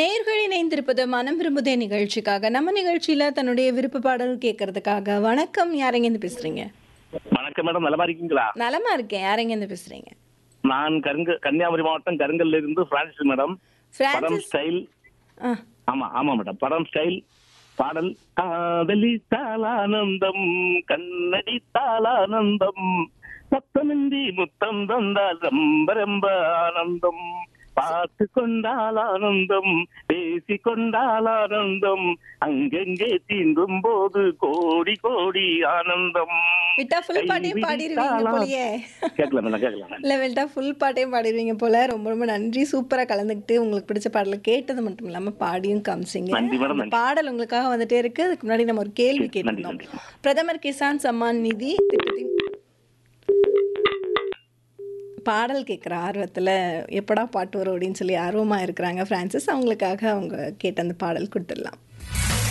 நேர்கள் இணைந்திருப்பது மனம் விரும்புதே நிகழ்ச்சிக்காக நம்ம நிகழ்ச்சியில தன்னுடைய விருப்ப பாடல் கேட்கறதுக்காக வணக்கம் யாரெங்கேருந்து பேசுறீங்க வணக்கம் மேடம் நலமா இருக்கீங்களா நலமா இருக்கேன் யாரெங்கேருந்து பேசுறீங்க நான் கருங்க கன்னியாகுமரி மாவட்டம் கருங்கல்ல இருந்து பிரான்சிஸ் மேடம் படம் பிரான்சிஸ் ஸ்டைல் ஆ, ஆமா ஆமா மேடம் படம் ஸ்டைல் பாடல் காதலி தாளானந்தம் கண்ணடி தாளானந்தம் சத்தமின்றி முத்தம் தந்தால் ரொம்ப ரொம்ப ஆனந்தம் பார்த்து கொண்டால் ஆனந்தம் பேசி கொண்டால் ஆனந்தம் அங்கெங்கே தீண்டும் போது கோடி கோடி ஆனந்தம் விட்டா ஃபுல் பாட்டையும் பாடிடுவீங்க போலயே கேட்கலாம் மேடம் கேட்கலாம் இல்ல விட்டா ஃபுல் பாட்டையும் பாடிடுவீங்க போல ரொம்ப ரொம்ப நன்றி சூப்பரா கலந்துக்கிட்டு உங்களுக்கு பிடிச்ச பாடலை கேட்டது மட்டும் இல்லாம பாடியும் காமிச்சிங்க நன்றி மேடம், அந்த நன்றி. பாடல் உங்களுக்காக வந்துட்டே இருக்கு அதுக்கு முன்னாடி நம்ம ஒரு கேள்வி நன்றி, கேட்டிருந்தோம் நன்றி. பிரதமர் கிசான் சம்மான் நிதி திட்டத்தின் பாடல் கேட்குற ஆர்வத்தில் எப்படா பாட்டு வரும் அப்படின்னு சொல்லி ஆர்வமாக இருக்கிறாங்க ஃப்ரான்சிஸ் அவங்களுக்காக அவங்க கேட்ட அந்த பாடல் கொடுத்துடலாம்